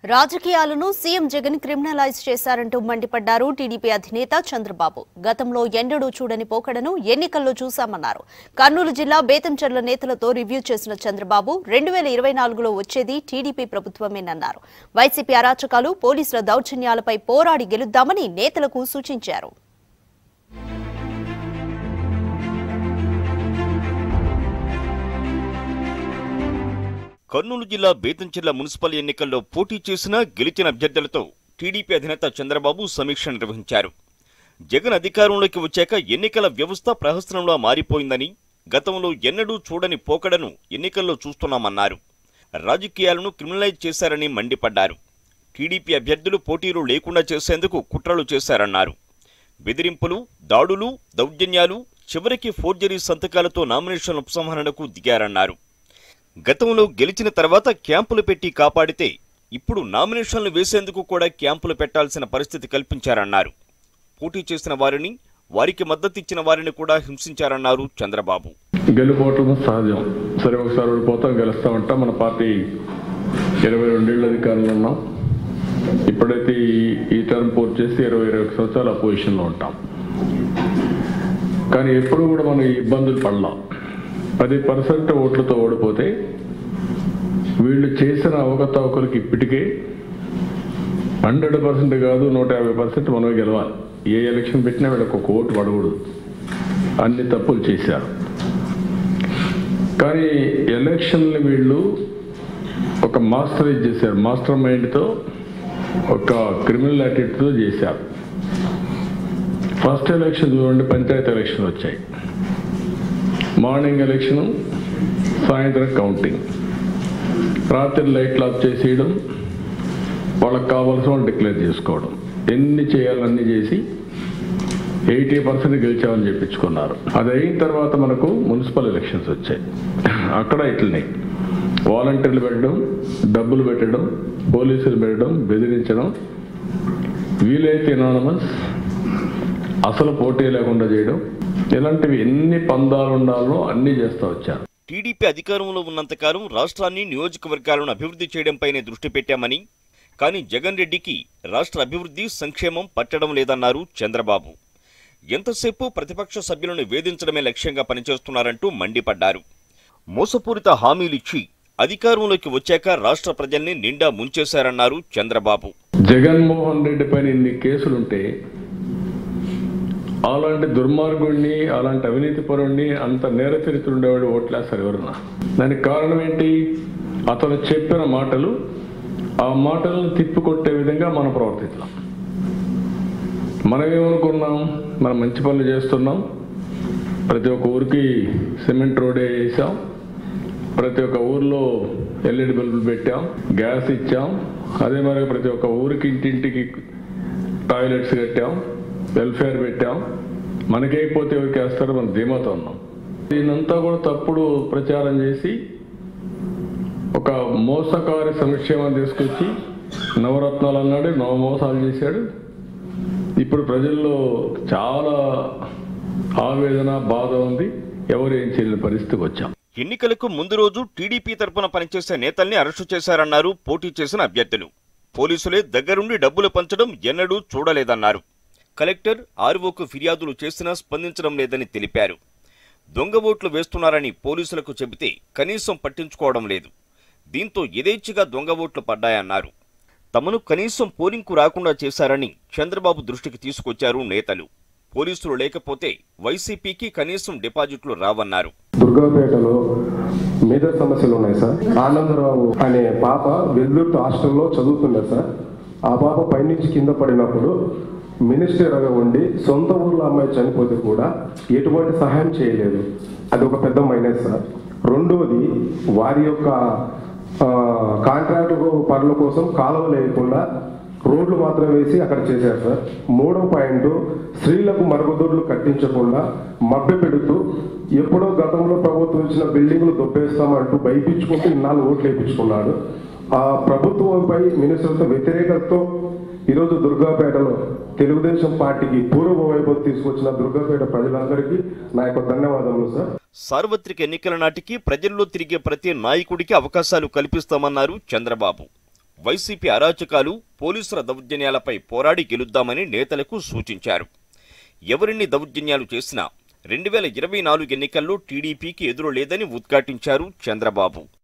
రాజకీయాలను CM Jagan criminalise చేశారంటూ మండిపడ్డారు టీడీపీ అధినేత చంద్రబాబు గతంలో ఎన్నడూ చూడని పోకడను ఎన్నికల్లో చూశామన్నారు కర్నూలు జిల్లా బేతంచెర్ల నేతలతో రివ్యూ చేసిన చంద్రబాబు రెండు వేల ఇరవై నాలుగులో వచ్చేది టీడీపీ ప్రభుత్వమేనన్నారు వైసీపీ అరాచకాలు పోలీసుల దౌర్జన్యాలపై పోరాడి గెలుద్దామని నేతలకు సూచించారు కర్నూలు జిల్లా బేతంచెర్ల మున్సిపల్ ఎన్నికల్లో పోటీ చేసిన గెలిచిన అభ్యర్థులతో టీడీపీ అధినేత చంద్రబాబు సమీక్ష నిర్వహించారు జగన్ అధికారంలోకి వచ్చాక ఎన్నికల వ్యవస్థ ప్రహసనంలో మారిపోయిందని గతంలో ఎన్నడూ చూడని పోకడను ఎన్నికల్లో చూస్తున్నామన్నారు రాజకీయాలను క్రిమినలైజ్ చేశారని మండిపడ్డారు టీడీపీ అభ్యర్థులు పోటీలు లేకుండా చేసేందుకు కుట్రలు చేశారన్నారు బెదిరింపులు దాడులు దౌర్జన్యాలు చివరికి ఫోర్జరీ సంతకాలతో నామినేషన్ ఉపసంహరణకు దిగారన్నారు గతంలో గెలిచిన తర్వాత క్యాంపులు పెట్టి కాపాడితే ఇప్పుడు నామినేషన్లు వేసేందుకు కూడా క్యాంపులు పెట్టాల్సిన పరిస్థితి కల్పించారన్నారు పోటీ చేసిన వారిని వారికి మద్దతిచ్చిన వారిని కూడా హింసించారన్నారు చంద్రబాబు గెలుపోవటం సహజం సరే ఒకసారి ఓడిపోతాం గెలుస్తా ఉంటాం మన పార్టీ ఇరవై రెండేళ్ళు అధికారంలో ఉన్నాం ఇప్పుడైతే ఈ- ఈ టర్మ్ పూర్తి చేసి ఇరవై ఇరవై ఒక సంవత్సరాలు అపోజిషన్లో ఉంటాం కానీ ఎప్పుడు కూడా మనం ఈ ఇబ్బందులు పడలాం పది పర్సెంట్ ఓట్లతో ఓడిపోతే వీళ్ళు చేసిన అవకతవకలకి ఇప్పటికే హండ్రెడ్ పర్సెంట్ కాదు నూట యాభై పర్సెంట్ మనమే గెలవాలి ఏ ఎలక్షన్ పెట్టినా వీళ్ళకి ఒక ఓటు పడకూడదు అన్ని తప్పులు చేశారు కానీ ఎలక్షన్లు వీళ్ళు ఒక మాస్టరైజ్ చేశారు మాస్టర్ మైండ్తో ఒక క్రిమినల్ యాటిట్యూడ్తో చేశారు ఫస్ట్ ఎలక్షన్ చూడండి పంచాయతీ ఎలక్షన్ వచ్చాయి మార్నింగ్ ఎలక్షన్ సాయంత్రం కౌంటింగ్ రాత్రి లైట్లు ఆఫ్ చేసేయడం వాళ్ళకి కావాల్సిన వాళ్ళు డిక్లేర్ చేసుకోవడం ఎన్ని చేయాలన్నీ చేసి ఎయిటీ పర్సెంట్ గెలిచామని చెప్పించుకున్నారు అది అయిన తర్వాత మనకు మున్సిపల్ ఎలక్షన్స్ వచ్చాయి అక్కడ ఇట్లనే వాలంటీర్లు పెట్టడం డబ్బులు పెట్టడం పోలీసులు పెట్టడం బెదిరించడం వీలైతే ఎనానమస్ అసలు పోటీ లేకుండా చేయడం ఇలాంటివి ఎన్ని పందాలు ఉండాలో అన్నీ చేస్తూ వచ్చారు టీడీపీ అధికారంలో ఉన్నంతకాలం రాష్ట్రాన్ని నియోజకవర్గాలను అభివృద్ధి చేయడంపైనే దృష్టి పెట్టామని కానీ జగన్ రెడ్డికి రాష్ట్ర అభివృద్ధి సంక్షేమం పట్టడం లేదన్నారు చంద్రబాబు ఎంతసేపు ప్రతిపక్ష సభ్యులను వేధించడమే లక్ష్యంగా పనిచేస్తున్నారంటూ మండిపడ్డారు మోసపూరిత హామీలిచ్చి అధికారంలోకి వచ్చాక రాష్ట్ర ప్రజల్ని నిండా ముంచేశారన్నారు చంద్రబాబు జగన్మోహన్ రెడ్డి పైన ఇన్ని కేసులుంటే అలాంటి దుర్మార్గుడిని అలాంటి అవినీతి పరుణ్ణి అంత నేర చరిత్ర ఉండేవాడు ఓట్లేస్తారు ఎవరన్నా దానికి కారణం ఏంటి అతను చెప్పిన మాటలు ఆ మాటలను తిప్పికొట్టే విధంగా మనం ప్రవర్తించాం మనం ఏమనుకున్నాం మనం మంచి పనులు చేస్తున్నాం ప్రతి ఒక్క ఊరికి సిమెంట్ రోడే వేసాం ప్రతి ఒక్క ఊర్లో ఎల్ఈడి బల్బులు పెట్టాం గ్యాస్ ఇచ్చాం అదే మరి ప్రతి ఒక్క ఊరికి ఇంటింటికి టాయిలెట్స్ కట్టాం వెల్ఫేర్ పెట్టాం మనకేకపోతే ఎవరికి వేస్తారో మనం ధీమాతో ఉన్నాం దీనంతా కూడా తప్పుడు ప్రచారం చేసి ఒక మోసకారి సంక్షేమం తీసుకొచ్చి నవరత్నాలు అన్నాడు నవ మోసాలు చేశాడు ఇప్పుడు ప్రజల్లో చాలా ఆవేదన బాధ ఉంది ఎవరు ఏం చేయలేని పరిస్థితికి వచ్చాం ఎన్నికలకు ముందు రోజు టీడీపీ తరపున పనిచేసే నేతల్ని అరెస్టు చేశారన్నారు పోటీ చేసిన అభ్యర్థులు పోలీసులే దగ్గరుండి డబ్బులు పంచడం ఎన్నడూ చూడలేదన్నారు కలెక్టర్ ఆర్వోకు ఫిర్యాదులు చేసినా స్పందించడం లేదని తెలిపారు దొంగ ఓట్లు వేస్తున్నారని పోలీసులకు చెబితే కనీసం పట్టించుకోవడం లేదు దీంతో యథేచ్ఛగా దొంగ ఓట్లు పడ్డాయన్నారు తమను కనీసం పోలింగ్కు రాకుండా చేశారని చంద్రబాబు దృష్టికి తీసుకొచ్చారు నేతలు పోలీసులు లేకపోతే వైసీపీకి కనీసం డిపాజిట్లు రావన్నారు దుర్గాపేటలో మేజర్ సమస్యలు ఉన్నాయి సార్ ఆనందరావు అనే పాప వెల్లుర్తి హాస్టల్లో చదువుతుండే సార్ ఆ పాప పైనుంచి కింద పడినప్పుడు మినిస్టర్గా ఉండి సొంత ఊర్లో అమ్మాయి చనిపోతే కూడా ఎటువంటి సహాయం చేయలేదు అది ఒక పెద్ద మైనస్ సార్ రెండవది వారి యొక్క ఆ, కాంట్రాక్ట్ పనుల కోసం కాలువ లేకుండా రోడ్లు మాత్రం వేసి అక్కడ చేశారు సార్ మూడో పాయింట్ స్త్రీలకు మరుగుదొడ్లు కట్టించకుండా మభ్య పెడుతూ ఎప్పుడో గతంలో ప్రభుత్వం ఇచ్చిన బిల్డింగ్లు దొబ్బేస్తామంటూ భయపించుకుంటూ ఇన్నాళ్ళు ఓట్లు వేయించుకున్నాడు ఆ ప్రభుత్వంపై మినిస్టర్తో వ్యతిరేకతతో ఈరోజు దుర్గాపేటలో తెలుగుదేశం పార్టీకి పూర్వ వైభవం తీసుకొచ్చిన దుర్గాపేట ప్రజలందరికీ నా యొక్క ధన్యవాదములు సార్ సార్వత్రిక ఎన్నికల నాటికి ప్రజల్లో తిరిగే ప్రతి నాయకుడికి అవకాశాలు కల్పిస్తామన్నారు చంద్రబాబు వైసీపీ అరాచకాలు పోలీసుల దౌర్జన్యాలపై పోరాడి గెలుద్దామని నేతలకు సూచించారు ఎవరిన్ని దౌర్జన్యాలు చేసినా రెండు వేల ఇరవై నాలుగు ఎన్నికల్లో టీడీపీకి ఎదురు లేదని ఉద్ఘాటించారు చంద్రబాబు